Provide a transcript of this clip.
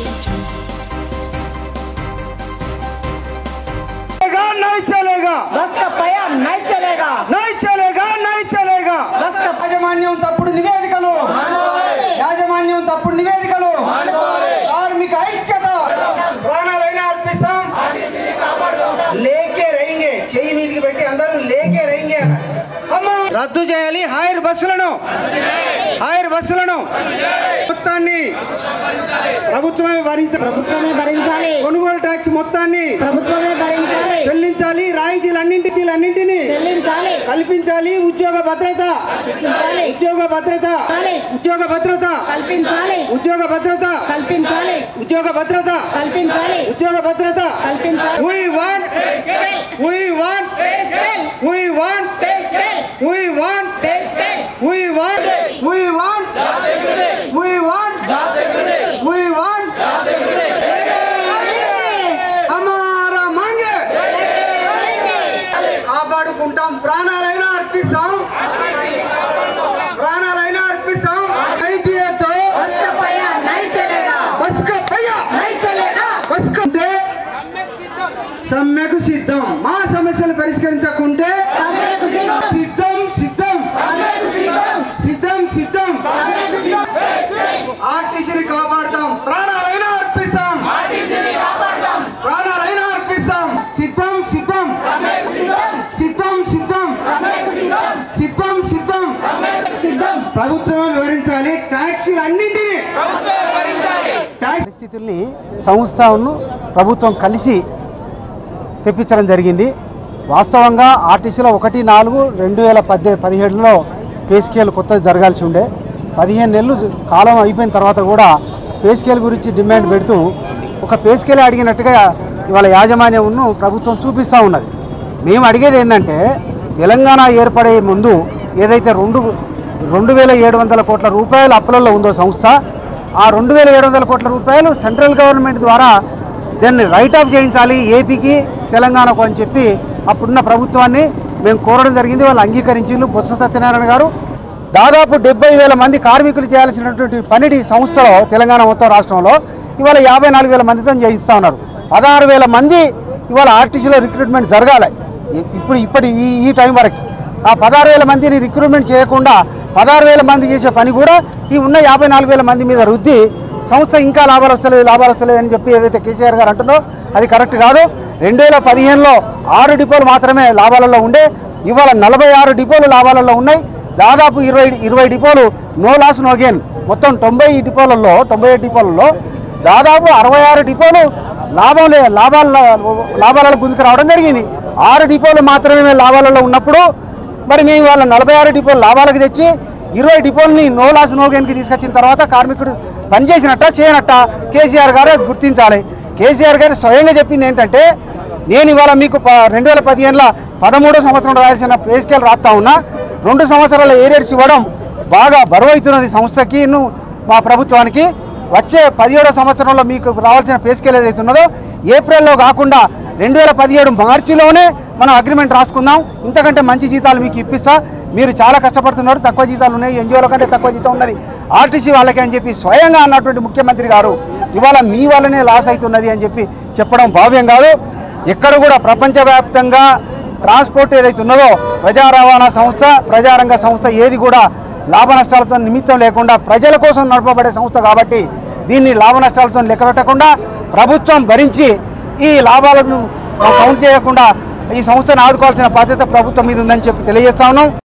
चलेगा नहीं चलेगा बस का पया नहीं चलेगा नहीं चलेगा नहीं चलेगा बस का యాజమాన్యం తప్పుడు నివేదికలు యాజమాన్యం తప్పుడు నివేదికలు కార్మిక ఐక్యత ప్రాణాలైనా అర్పిస్తాం లేకే రైంగే చెయ్యి మీదికి పెట్టి అందరూ లేకే రైంగే అమ్మా రద్దు చేయాలి హైర్ బస్సులను హైర్ బస్సులను మొత్తాన్ని ప్రభుత్వమే భరించాలి ప్రభుత్వమే భరించాలి కొనుగోలు ట్యాక్స్ మొత్తాన్ని ప్రభుత్వమే భరించాలి చెల్లించాలి రాయితీలన్నింటిలన్నింటినీ చెల్లించాలి కల్పించాలి ఉద్యోగ భద్రత కల్పించాలి ఉద్యోగ భద్రత చాలి. ఉద్యోగ భద్రత కల్పించాలి ఉద్యోగ భద్రత కల్పించాలి ఉద్యోగ భద్రత కల్పించాలి ఉద్యోగ భద్రత కల్పించాలి We want, we want, we want, we want, we want, we want, we want, we want. हमारा मांगे కాపాడుకుంటాం ప్రాణాలైనా అర్పిస్తాం ప్రాణాలైనా అర్పిస్తాం ఐటీఏతో बस का पया नहीं चलेगा బస్ కా పయ్యా नहीं चलेगा బస్ కంటే సమ్మెకు సిద్ధం మా సమస్యలు పరిష్కరించకుంటే సమ్మెకు సిద్ధం సిద్ధం సిద్ధం సమ్మెకు సిద్ధం సిద్ధం సిద్ధం సమ్మెకు సిద్ధం ఆర్టీసీని కాపాడుతాం ప్రాణాలైనా అర్పిస్తాం ప్రాణాలైనా అర్పిస్తాం సిద్ధం సిద్ధం సమ్మెకు సిద్ధం సిద్ధం సిద్ధం సమ్మెకు సిద్ధం సిద్ధం సిద్ధం సమ్మెకు సిద్ధం ప్రభుత్వం వివరించాలి ట్యాక్సీ అన్నింటినీ ట్యాక్స్ పరిస్థితుల్ని సంస్థను ప్రభుత్వం కలిసి తెప్పించడం జరిగింది వాస్తవంగా ఆర్టీసీలో ఒకటి నాలుగు రెండు వేల పద్దె పదిహేడులో పే స్కేల్ కొత్తది జరగాల్సి ఉండే పదిహేను నెలలు కాలం అయిపోయిన తర్వాత కూడా పే స్కేల్ గురించి డిమాండ్ పెడుతూ ఒక పే స్కేల్ అడిగినట్టుగా ఇవాళ యాజమాన్యంను ప్రభుత్వం చూపిస్తూ ఉన్నది మేము అడిగేది ఏంటంటే తెలంగాణ ఏర్పడే ముందు ఏదైతే రెండు రెండు వేల ఏడు వందల కోట్ల రూపాయల అప్పులలో ఉందో సంస్థ ఆ రెండు వేల ఏడు వందల కోట్ల రూపాయలు సెంట్రల్ గవర్నమెంట్ ద్వారా దాన్ని రైట్ ఆఫ్ చేయించాలి ఏపీకి తెలంగాణకు అని చెప్పి అప్పుడున్న ప్రభుత్వాన్ని మేము కోరడం జరిగింది వాళ్ళు అంగీకరించిండ్రు బొత్స సత్యనారాయణ గారు దాదాపు డెబ్బై వేల మంది కార్మికులు చేయాల్సినటువంటి పనిని సంస్థలో తెలంగాణ మొత్తం రాష్ట్రంలో ఇవాళ యాభై నాలుగు వేల మందితో చేయిస్తూ ఉన్నారు పదహారు వేల మంది ఇవాళ ఆర్టీసీలో రిక్రూట్మెంట్ జరగాలి ఇ- ఇప్పుడు ఇప్పటి ఈ ఈ టైం వరకు ఆ పదహారు వేల మందిని రిక్రూట్మెంట్ చేయకుండా పదహారు వేల మంది చేసే పని కూడా ఈ ఉన్న యాభై నాలుగు వేల మంది మీద రుద్ది సంస్థ ఇంకా లాభాలు వస్తలేదు లాభాలు వస్తలేదు అని చెప్పి ఏదైతే కేసీఆర్ గారు అంటున్నారో అది కరెక్ట్ కాదు రెండు వేల పదిహేనులో ఆరు డిపోలు మాత్రమే లాభాలలో ఉండే ఇవాళ నలభై ఆరు డిపోలు లాభాలలో ఉన్నాయి దాదాపు ఇరవై ఇరవై డిపోలు నో లాస్ నో గెయిన్ మొత్తం తొంభై డిపోలలో తొంభై ఏడు డిపోలలో దాదాపు అరవై ఆరు డిపోలు లాభం లే లాభాల లాభాలలో గుంజుకు రావడం జరిగింది ఆరు డిపోలు మాత్రమే లాభాలలో ఉన్నప్పుడు మరి మేము వాళ్ళ నలభై ఆరు డిపోలు లాభాలకు తెచ్చి ఇరవై డిపోల్ని నో లాస్ నో గెయిన్కి తీసుకొచ్చిన తర్వాత కార్మికుడు పనిచేసినట్ట చేయనట్ట కేసీఆర్ గారు గుర్తించాలి కేసీఆర్ గారు స్వయంగా చెప్పింది ఏంటంటే నేను ఇవాళ మీకు ప- రెండు వేల పదిహేనులో పదమూడో సంవత్సరం రాయాల్సిన పే స్కేల్ రాస్తా ఉన్నా రెండు సంవత్సరాల ఏరియర్స్ ఇవ్వడం బాగా బరువైతున్నది సంస్థకి ను- మా ప్రభుత్వానికి వచ్చే పదిహేడో సంవత్సరంలో మీకు రావాల్సిన పే స్కేల్ ఏదైతే ఉన్నదో ఏప్రిల్లో కాకుండా రెండు వేల పదిహేడు మార్చిలోనే మనం అగ్రిమెంట్ రాసుకుందాం ఇంతకంటే మంచి జీతాలు మీకు ఇప్పిస్తా మీరు చాలా కష్టపడుతున్నారు తక్కువ జీతాలు ఉన్నాయి ఎన్జిఓల కంటే తక్కువ జీతం ఉన్నది ఆర్టీసీ వాళ్ళకి అని చెప్పి స్వయంగా అన్నటువంటి ముఖ్యమంత్రి గారు ఇవాళ మీ వల్లనే లాస్ అవుతున్నది అని చెప్పి చెప్పడం భావ్యం కాదు ఎక్కడ కూడా ప్రపంచవ్యాప్తంగా ట్రాన్స్పోర్ట్ ఏదైతే ఉన్నదో ప్రజా రవాణా సంస్థ ప్రజారంగ సంస్థ ఏది కూడా లాభ నష్టాలతో నిమిత్తం లేకుండా ప్రజల కోసం నడపబడే సంస్థ కాబట్టి దీన్ని లాభ నష్టాలతో లెక్క పెట్టకుండా ప్రభుత్వం భరించి ఈ లాభాలను కౌంట్ చేయకుండా ఈ సంస్థను ఆదుకోవాల్సిన బాధ్యత ప్రభుత్వం మీద ఉందని చెప్పి తెలియజేస్తా ఉన్నాం